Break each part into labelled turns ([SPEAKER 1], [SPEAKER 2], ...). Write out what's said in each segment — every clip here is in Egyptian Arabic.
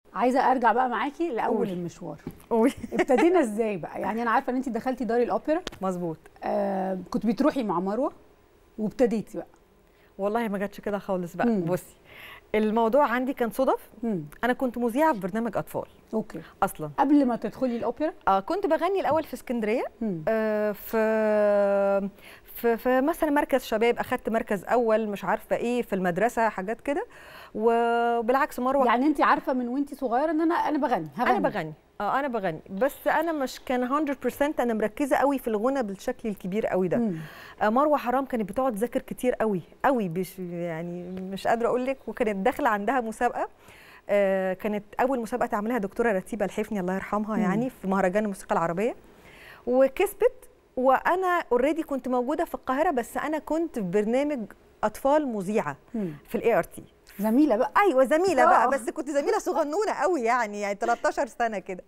[SPEAKER 1] عايزه ارجع بقى معاكي لاول
[SPEAKER 2] قولي.
[SPEAKER 1] المشوار
[SPEAKER 2] قولي
[SPEAKER 1] ابتدينا ازاي بقى يعني انا عارفه ان انت دخلتي دار الاوبرا
[SPEAKER 2] مظبوط
[SPEAKER 1] آه كنت بتروحي مع مروه وابتديتي بقى
[SPEAKER 2] والله ما جاتش كده خالص بقى
[SPEAKER 1] مم.
[SPEAKER 2] بصي الموضوع عندي كان صدف
[SPEAKER 1] مم.
[SPEAKER 2] انا كنت مذيعه في برنامج اطفال
[SPEAKER 1] اوكي
[SPEAKER 2] اصلا
[SPEAKER 1] قبل ما تدخلي الاوبرا
[SPEAKER 2] اه كنت بغني الاول في اسكندريه
[SPEAKER 1] مم.
[SPEAKER 2] آه في في في مثلا مركز شباب اخدت مركز اول مش عارفه ايه في المدرسه حاجات كده وبالعكس مروه
[SPEAKER 1] يعني انت عارفه من وانت صغيره ان انا انا بغني هغني
[SPEAKER 2] انا بغني اه انا بغني بس انا مش كان 100% انا مركزه قوي في الغنى بالشكل الكبير قوي ده
[SPEAKER 1] مم.
[SPEAKER 2] آه، مروه حرام كانت بتقعد تذاكر كتير قوي قوي بش يعني مش قادره اقول لك وكانت داخله عندها مسابقه آه، كانت اول مسابقه تعملها دكتوره رتيبه الحفني الله يرحمها
[SPEAKER 1] مم.
[SPEAKER 2] يعني في مهرجان الموسيقى العربيه وكسبت وانا اوريدي كنت موجوده في القاهره بس انا كنت في برنامج اطفال مذيعه
[SPEAKER 1] مم.
[SPEAKER 2] في الاي ار تي
[SPEAKER 1] زميله بقى
[SPEAKER 2] ايوه زميله
[SPEAKER 1] آه.
[SPEAKER 2] بقى بس كنت زميله صغنونه قوي يعني يعني 13 سنه كده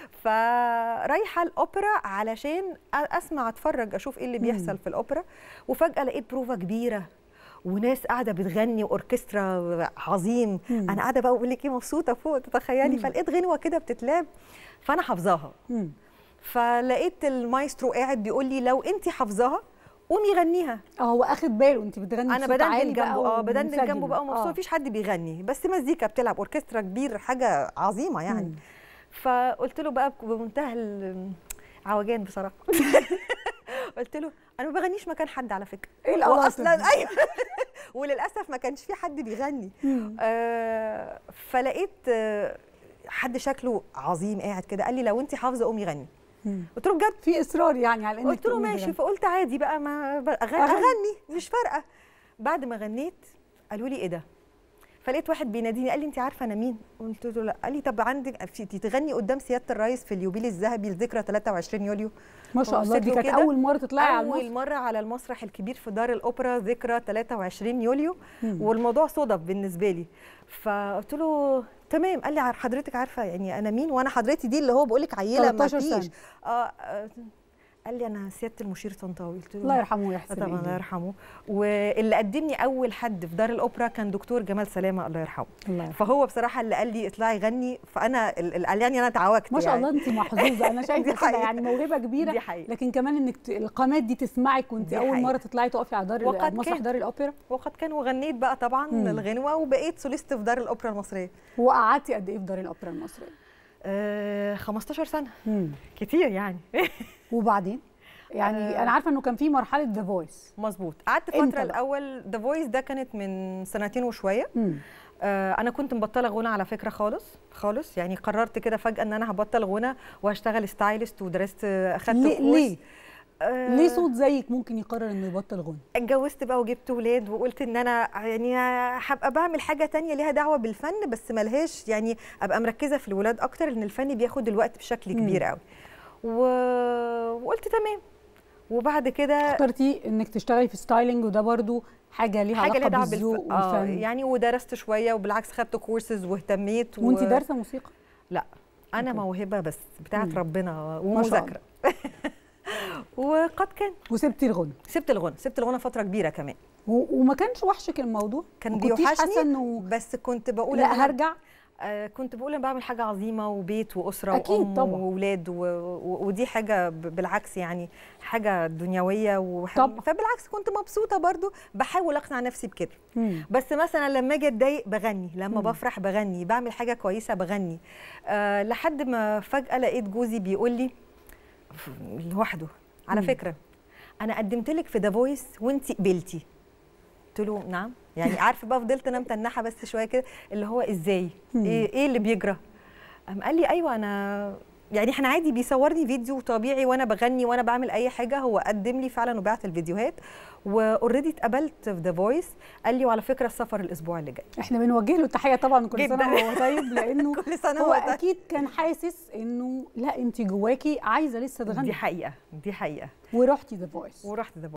[SPEAKER 2] فرايحه الاوبرا علشان أ- اسمع اتفرج اشوف ايه اللي
[SPEAKER 1] مم.
[SPEAKER 2] بيحصل في الاوبرا وفجاه لقيت بروفا كبيره وناس قاعده بتغني واوركسترا عظيم
[SPEAKER 1] مم.
[SPEAKER 2] انا قاعده بقى بقول لك ايه مبسوطه فوق تتخيلي
[SPEAKER 1] مم.
[SPEAKER 2] فلقيت غنوه كده بتتلعب فانا حافظاها
[SPEAKER 1] مم.
[SPEAKER 2] فلقيت المايسترو قاعد بيقول لي لو انت حافظاها قومي غنيها
[SPEAKER 1] اه هو اخد باله انت بتغني
[SPEAKER 2] انا
[SPEAKER 1] بصوت عالي
[SPEAKER 2] بدندن
[SPEAKER 1] بقى
[SPEAKER 2] جنبه اه بدندن
[SPEAKER 1] ومنسجم.
[SPEAKER 2] جنبه بقى ومبسوط
[SPEAKER 1] آه.
[SPEAKER 2] مفيش حد بيغني بس مزيكا بتلعب اوركسترا كبير حاجه عظيمه يعني
[SPEAKER 1] مم.
[SPEAKER 2] فقلت له بقى بمنتهى العوجان بصراحه قلت له انا ما بغنيش مكان حد على فكره
[SPEAKER 1] ايه القلاطة
[SPEAKER 2] اصلا
[SPEAKER 1] دي؟
[SPEAKER 2] ايوه وللاسف ما كانش في حد بيغني
[SPEAKER 1] مم.
[SPEAKER 2] آه فلقيت آه حد شكله عظيم قاعد كده قال لي لو انت حافظه قومي غني
[SPEAKER 1] مم.
[SPEAKER 2] قلت له بجد
[SPEAKER 1] في اصرار يعني على انك
[SPEAKER 2] قلت له
[SPEAKER 1] تقومي
[SPEAKER 2] ماشي
[SPEAKER 1] تغني.
[SPEAKER 2] فقلت عادي بقى ما ب- أغني,
[SPEAKER 1] أغني.
[SPEAKER 2] اغني مش فارقه بعد ما غنيت قالوا لي ايه ده فلقيت واحد بيناديني قال لي انت عارفه انا مين قلت له لا قال لي طب عندك في- تغني قدام سياده الرئيس في اليوبيل الذهبي لذكرى 23 يوليو
[SPEAKER 1] ما شاء الله دي
[SPEAKER 2] وبصيت له
[SPEAKER 1] كانت
[SPEAKER 2] كده.
[SPEAKER 1] اول مره تطلعي على
[SPEAKER 2] اول
[SPEAKER 1] المسرح
[SPEAKER 2] مره على المسرح الكبير في دار الاوبرا ذكرى 23 يوليو
[SPEAKER 1] مم.
[SPEAKER 2] والموضوع صدف بالنسبه لي فقلت له تمام قال لي عار- حضرتك عارفه يعني انا مين وانا حضرتي دي اللي هو بقول لك عيله ما
[SPEAKER 1] 13 سنة.
[SPEAKER 2] فيش اه آه، قال لي انا سياده المشير طنطاوي قلت له
[SPEAKER 1] الله يرحمه
[SPEAKER 2] آه
[SPEAKER 1] ويحسن
[SPEAKER 2] طبعا الله
[SPEAKER 1] إيده.
[SPEAKER 2] يرحمه واللي قدمني اول حد في دار الاوبرا كان دكتور جمال سلامه الله يرحمه
[SPEAKER 1] الله يرحمه
[SPEAKER 2] فهو بصراحه اللي قال لي اطلعي غني فانا ال- ال- قال يعني انا اتعوجت
[SPEAKER 1] ما شاء
[SPEAKER 2] يعني.
[SPEAKER 1] الله انت محظوظه انا
[SPEAKER 2] دي
[SPEAKER 1] شايفه كده
[SPEAKER 2] حقيقة.
[SPEAKER 1] يعني موهبه كبيره
[SPEAKER 2] دي حقيقة.
[SPEAKER 1] لكن كمان انك ت- القامات دي تسمعك وانت
[SPEAKER 2] دي
[SPEAKER 1] اول
[SPEAKER 2] حقيقة.
[SPEAKER 1] مره تطلعي تقفي على دار
[SPEAKER 2] وقد
[SPEAKER 1] مسرح
[SPEAKER 2] كان.
[SPEAKER 1] دار الاوبرا
[SPEAKER 2] وقد كان وغنيت بقى طبعا
[SPEAKER 1] مم.
[SPEAKER 2] الغنوه وبقيت سوليست في دار الاوبرا المصريه
[SPEAKER 1] وقعدتي قد ايه في دار الاوبرا المصريه
[SPEAKER 2] آه 15 سنه
[SPEAKER 1] مم.
[SPEAKER 2] كتير يعني
[SPEAKER 1] وبعدين يعني
[SPEAKER 2] آه.
[SPEAKER 1] انا عارفه انه كان في مرحله ذا فويس
[SPEAKER 2] مظبوط قعدت
[SPEAKER 1] إمتى
[SPEAKER 2] فتره
[SPEAKER 1] بقى؟
[SPEAKER 2] الاول ذا فويس ده كانت من سنتين وشويه آه انا كنت مبطله غنى على فكره خالص خالص يعني قررت كده فجاه ان انا هبطل غنى وهشتغل ستايلست ودرست اخدت
[SPEAKER 1] ليه
[SPEAKER 2] كورس
[SPEAKER 1] ليه
[SPEAKER 2] آه
[SPEAKER 1] ليه صوت زيك ممكن يقرر انه يبطل غنى
[SPEAKER 2] اتجوزت بقى وجبت ولاد وقلت ان انا يعني هبقى بعمل حاجه تانية ليها دعوه بالفن بس ملهاش يعني ابقى مركزه في الولاد اكتر لان الفن بياخد الوقت بشكل
[SPEAKER 1] مم.
[SPEAKER 2] كبير قوي و... وقلت تمام وبعد كده
[SPEAKER 1] اخترتي انك تشتغلي في ستايلينج وده برضو حاجه ليها
[SPEAKER 2] حاجه
[SPEAKER 1] علاقه
[SPEAKER 2] ليها دعوه
[SPEAKER 1] بالذوق
[SPEAKER 2] بالفن اه
[SPEAKER 1] والفن
[SPEAKER 2] يعني ودرست شويه وبالعكس خدت كورسز واهتميت و...
[SPEAKER 1] وانت دارسه موسيقى
[SPEAKER 2] لا انا
[SPEAKER 1] أوكي.
[SPEAKER 2] موهبه بس بتاعت
[SPEAKER 1] مم.
[SPEAKER 2] ربنا
[SPEAKER 1] ما شاء
[SPEAKER 2] ومذاكره وقد كان
[SPEAKER 1] وسبتي الغنى
[SPEAKER 2] سبت الغنى سبت الغنى فتره كبيره كمان
[SPEAKER 1] و- وما كانش وحشك الموضوع
[SPEAKER 2] كان
[SPEAKER 1] ما كنتيش حاسه
[SPEAKER 2] بيوحشني
[SPEAKER 1] انه
[SPEAKER 2] بس كنت بقول
[SPEAKER 1] لا
[SPEAKER 2] إن أنا-
[SPEAKER 1] هرجع
[SPEAKER 2] آه كنت بقول انا بعمل حاجه عظيمه وبيت واسره
[SPEAKER 1] أكيد
[SPEAKER 2] وام
[SPEAKER 1] طبعاً.
[SPEAKER 2] واولاد و... و... ودي حاجه ب- بالعكس يعني حاجه دنيويه وح...
[SPEAKER 1] طبعاً.
[SPEAKER 2] فبالعكس كنت مبسوطه برضو بحاول اقنع نفسي بكده
[SPEAKER 1] مم.
[SPEAKER 2] بس مثلا لما اجي اتضايق بغني لما
[SPEAKER 1] مم.
[SPEAKER 2] بفرح بغني بعمل حاجه كويسه بغني آه لحد ما فجاه لقيت جوزي بيقول لي ف- لوحده على
[SPEAKER 1] مم.
[SPEAKER 2] فكره انا قدمت لك في ذا فويس وانت قبلتي قلت له نعم يعني عارفه بقى فضلت انا متنحه بس شويه كده اللي هو ازاي
[SPEAKER 1] مم.
[SPEAKER 2] ايه ايه اللي بيجرى قام قال لي ايوه انا يعني احنا عادي بيصورني فيديو طبيعي وانا بغني وانا بعمل اي حاجه هو قدم لي فعلا وبعت الفيديوهات واوريدي اتقبلت في ذا فويس قال لي وعلى فكره السفر الاسبوع اللي جاي
[SPEAKER 1] احنا بنوجه له التحيه طبعا كل
[SPEAKER 2] جداً.
[SPEAKER 1] سنه وهو طيب لانه
[SPEAKER 2] كل سنه
[SPEAKER 1] هو
[SPEAKER 2] هو طيب.
[SPEAKER 1] اكيد كان حاسس انه لا انت جواكي عايزه لسه تغني
[SPEAKER 2] دي حقيقه دي حقيقه
[SPEAKER 1] ورحتي ذا فويس
[SPEAKER 2] ورحت ذا